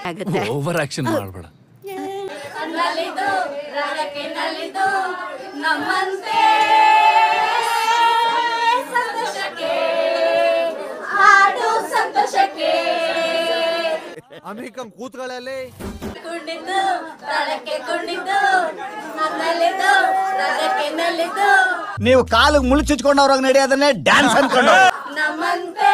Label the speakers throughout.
Speaker 1: ಆಗತ್ತೆ
Speaker 2: over action ಮಾಡ್ಬೇಡ
Speaker 3: ನಲಿದು ರಾಗಕ್ಕೆ ನಲಿದು ನಮ್ಮಂತೆ ಸಂತೋಷಕ್ಕೆ ಹಾಡು ಸಂತೋಷಕ್ಕೆ
Speaker 4: ಅಮೆರಿಕನ್ ಕೂತ್ಗಳಲ್ಲಿ
Speaker 3: ಕುಣಿದು ತಾಳಕ್ಕೆ ಕುಣಿದು ನಲಿದು ರಾಗಕ್ಕೆ ನಲಿದು
Speaker 5: ನೀವು ಕಾಲಿಗೆ ಮುಳ್ಳು ಚುಚ್ಕೊಂಡವ್ರಾಗ ನಡೆಯೋದನ್ನೇ ಡ್ಯಾನ್ಸ್ ಅನ್ಕೊಂಡು
Speaker 3: ನಮ್ಮಂತೆ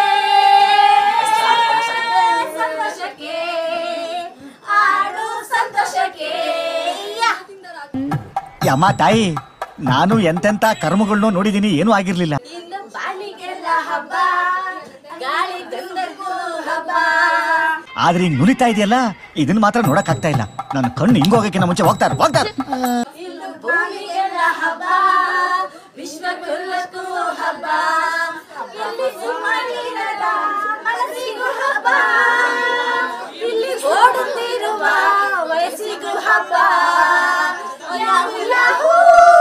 Speaker 3: ಸಂತೋಷಕ್ಕೆ ಹಾಡು ಸಂತೋಷಕ್ಕೆ ಯಾ.
Speaker 5: ಯಮ್ಮ ತಾಯಿ ನಾನು ಎಂತೆಂತ ಕರ್ಮಗಳನ್ನೂ ನೋಡಿದೀನಿ ಏನೂ ಆಗಿರ್ಲಿಲ್ಲ
Speaker 3: ಇನ್ನು ಬಾಳಿಗೆಲ್ಲ ಹಬ್ಬ ಗಾಳಿ ಗಂಧಕ್ಕೂ ಹಬ್ಬ
Speaker 5: ಆದ್ರೆ ಹಿಂಗ್ ನುರಿತಾ ಇದೆಯಲ್ಲ ಇದನ್ನ ಮಾತ್ರ ನೋಡಕ್ ಆಗ್ತಾ ಇಲ್ಲ ನನ್ನ ಕಣ್ಣು ಹಿಂಗ್ ಹೋಗಕ್ಕಿಂತ ಮುಂಚೆ ಹೋಗ್ತಾರೆ ಹೋಗ್ತಾರೆ
Speaker 3: ಇನ್ನು ಭೂಮಿಗೆಲ್ಲ ಹಬ್ಬ ವಿಶ್ವಕ್ಕೂ ಹಬ್ಬ ಇಲ್ಲಿ ಸುಮ್ಮನಿರದ ಮನಸ್ಸಿಗೂ ಹಬ್ಬ ಇಲ್ಲಿ ಓಡುತ್ತಿರುವ ವಯಸ್ಸಿಗೂ ಹಬ್ಬ ಯಾಹೂ ಯಾಹೂ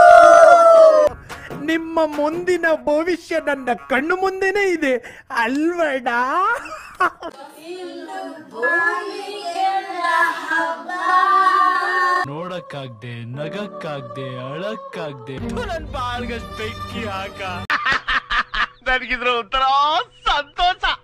Speaker 6: ನಿಮ್ಮ ಮುಂದಿನ ಭವಿಷ್ಯ ನನ್ನ ಕಣ್ಣು ಮುಂದೆನೇ ಇದೆ ಅಲ್ವಡ
Speaker 3: ಇನ್ನು ಭೂಮಿಗೆಲ್ಲ ಹಬ್ಬ
Speaker 2: ನೋಡಕ್ಕಾಗ್ದೆ ನಗಕ್ಕಾಗ್ದೆ ಅಳಕ್ಕಾಗ್ದೆ ನನ್ ಬಾಳ್ಗಷ್ಟ್ ಬೆಂಕಿ ಹಾಕ
Speaker 6: ನನಗಿದ್ರ ಒಂಥರ ಸಂತೋಷ